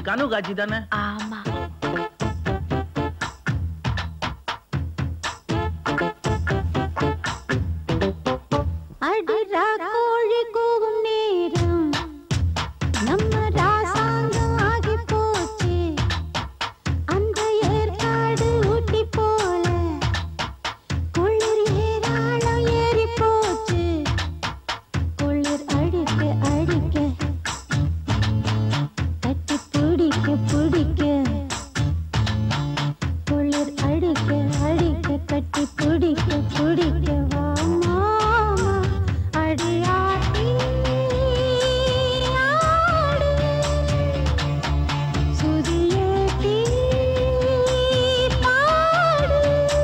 கனவு காட்சி தானே ஆமா அடிரா கோழி கூவும் நேரம் நம்ம ராசாங்கம் ஆகி போச்சு அந்த ஏற்காடு ஊட்டி போல குளிர் ஏராளம் ஏறி போச்சு குளிர் அடிக்க அடிக்க கட்டி பிடிக்க பிடிக்க குளிர் அடிக்க அடிக்க கட்டி பிடிக்க பிடிக்க வா மாமா அடியாட்டி ஆடு சுதியேத்தி பாடு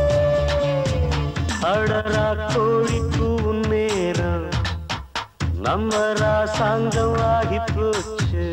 அடரா கோழி கூவும் நேரம் நம்ம ராசாங்கம் ஆகி போச்சு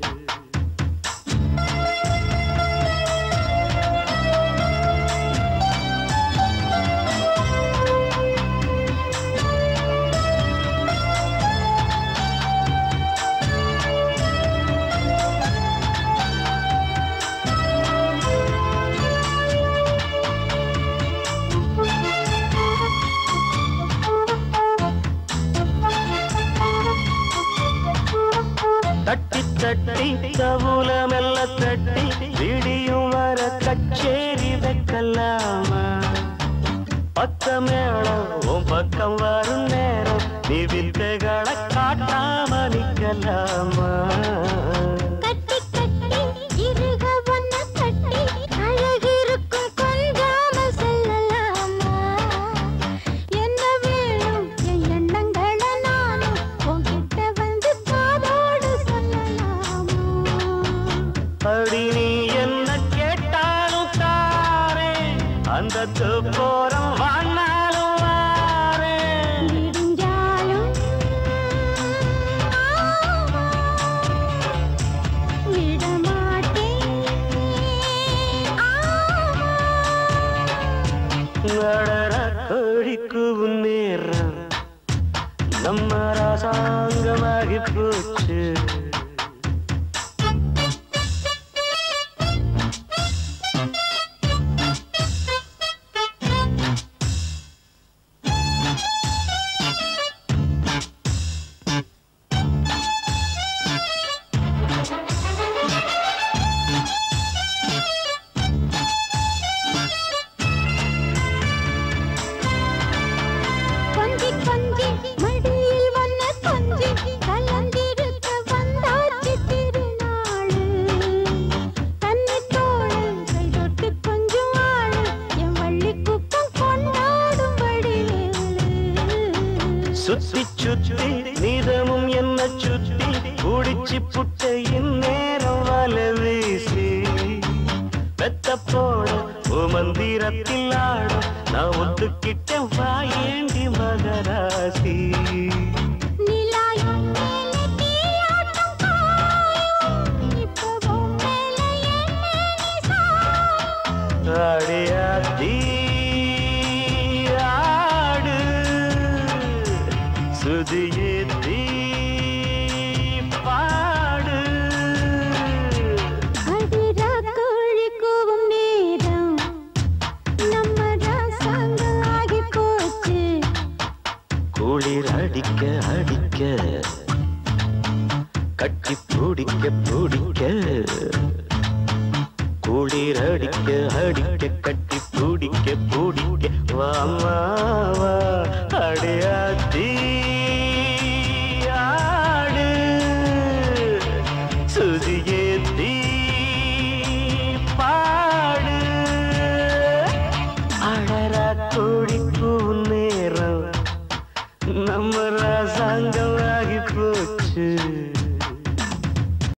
தட்டி தட்டி கவுல மெல்ல தட்டி விடியும் வர கச்சேரி வைக்கலாமா பக்க மேளம் உன் பக்கம் வரும் நேரம் நீ வித்தைகளை காட்டாம நிக்கலாமா கட்டி கட்டி இருக ஒன்ன கட்டி அழகிருக்கும் கொஞ்சாம செல்லலாமா என்ன வேணும் என் எண்ணங்களை நானும் உன்கிட்ட வந்து காதோடு சொல்லலாமா அடி நீ என்ன கேட்டாலும் தாரே அந்த போறம் வானாலும் வாரேன் விடிஞ்சாலும் ஆமா, விடமாட்டேன் ஆமா நடர கோழிக்கு நேரம் நம்ம ராசாங்கமாகி போச்சு கொஞ்சி கொஞ்சி மடியில் வந்த கொஞ்சி கலந்திருக்க வந்தாச்சு திருநாளு கன்னித்தோடு கை தொட்டு கொஞ்சம் ஆளு என் வள்ளி குப்பம் கொண்டாடும்படி சுத்தி சுத்தி நீதமும் என்ன சுத்தி குடிச்சு புட்ட இந்நேரம் வல வீசி பெத்த போட மந்திரத்தில் ஆட நான் ஒத்துக்கிட்ட வாயேண்டி மகராசி நிலாயும் மேலே தீயாட்டம் காயும் இப்பவும் மேலே என்ன சாயும் அடியாத்தி ஆடு சுதியேத்தி பாடு அடிரா கோழி கூவும் நேரம் நம்ம ராசாங்கம் ஆகி போச்சு குளிர் அடிக்க அடிக்க கட்டி பிடிக்க பிடிக்க குளிர் அடிக்க அடிக்க கட்டி பிடிக்க பிடிக்க வாமா